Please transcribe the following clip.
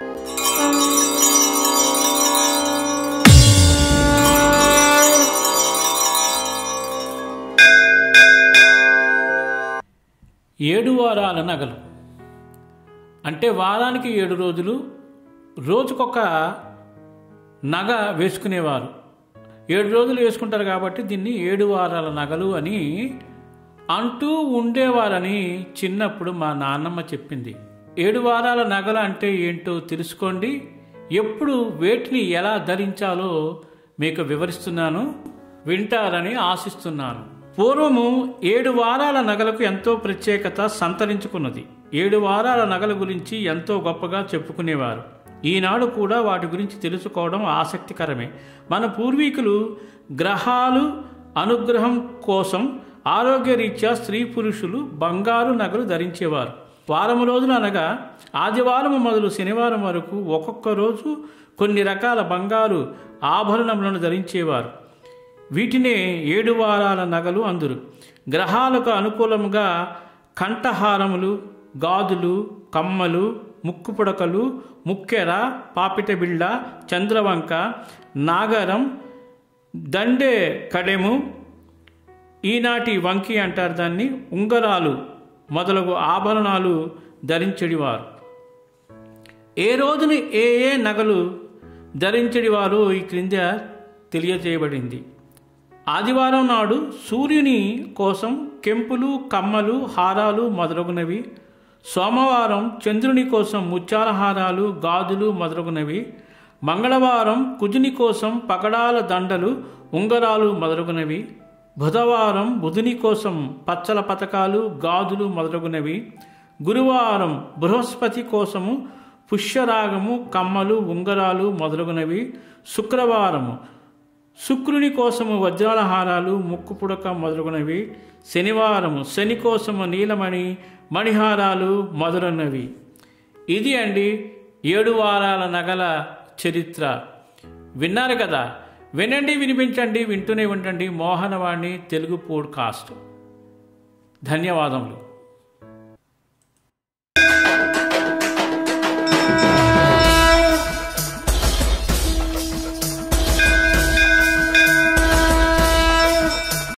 ఏడు వారాల నగలు అంటే వారానికి ఏడు రోజులు రోజుకొక నగ వేసుకునేవారు ఏడు రోజులు వేసుకుంటారు కాబట్టి దీన్ని ఏడు వారాల నగలు అని అంటూ ఉండేవారని చిన్నప్పుడు మా నాన్నమ్మ చెప్పింది ఏడు వారాల నగలు అంటే ఏంటో తెలుసుకోండి ఎప్పుడు వేటిని ఎలా ధరించాలో మీకు వివరిస్తున్నాను వింటారని ఆశిస్తున్నాను పూర్వము ఏడు వారాల నగలకు ఎంతో ప్రత్యేకత సంతరించుకున్నది ఏడు వారాల నగల గురించి ఎంతో గొప్పగా చెప్పుకునేవారు ఈనాడు కూడా వాటి గురించి తెలుసుకోవడం ఆసక్తికరమే మన పూర్వీకులు గ్రహాలు అనుగ్రహం కోసం ఆరోగ్యరీత్యా స్త్రీ పురుషులు బంగారు నగలు ధరించేవారు వారం రోజులు అనగా ఆదివారం మొదలు శనివారం వరకు ఒక్కొక్క రోజు కొన్ని రకాల బంగారు ఆభరణములను ధరించేవారు వీటినే ఏడు వారాల నగలు అందురు గ్రహాలకు అనుకూలంగా కంఠహారములు గాజులు కమ్మలు ముక్కు పుడకలు ముక్కెర పాపిట బిళ్ళ చంద్రవంక నాగరం దండే కడెము ఈనాటి వంకి అంటారు దాన్ని ఉంగరాలు మొదలగు ఆభరణాలు ధరించడివారు ఏ రోజున ఏ ఏ నగలు ధరించడివారు ఈ క్రింద తెలియజేయబడింది ఆదివారం నాడు సూర్యుని కోసం కెంపులు కమ్మలు హారాలు మొదలగునవి సోమవారం చంద్రుని కోసం ముత్యాల హారాలు గాజులు మొదలగునవి మంగళవారం కుజుని కోసం పగడాల దండలు ఉంగరాలు మొదలగునవి బుధవారం బుధుని కోసం పచ్చల పథకాలు గాజులు మొదలగునవి గురువారం బృహస్పతి కోసము పుష్యరాగము కమ్మలు ఉంగరాలు మొదలగునవి శుక్రవారము శుక్రుని కోసము వజ్రాల హారాలు ముక్కు పుడక మొదలగునవి శనివారము శని కోసము నీలమణి మణిహారాలు మొదలగునవి ఇది అండి ఏడు వారాల నగల చరిత్ర విన్నారు కదా వినండి వినిపించండి వింటూనే ఉండండి మోహనవాణి తెలుగు పోడ్కాస్ట్ ధన్యవాదములు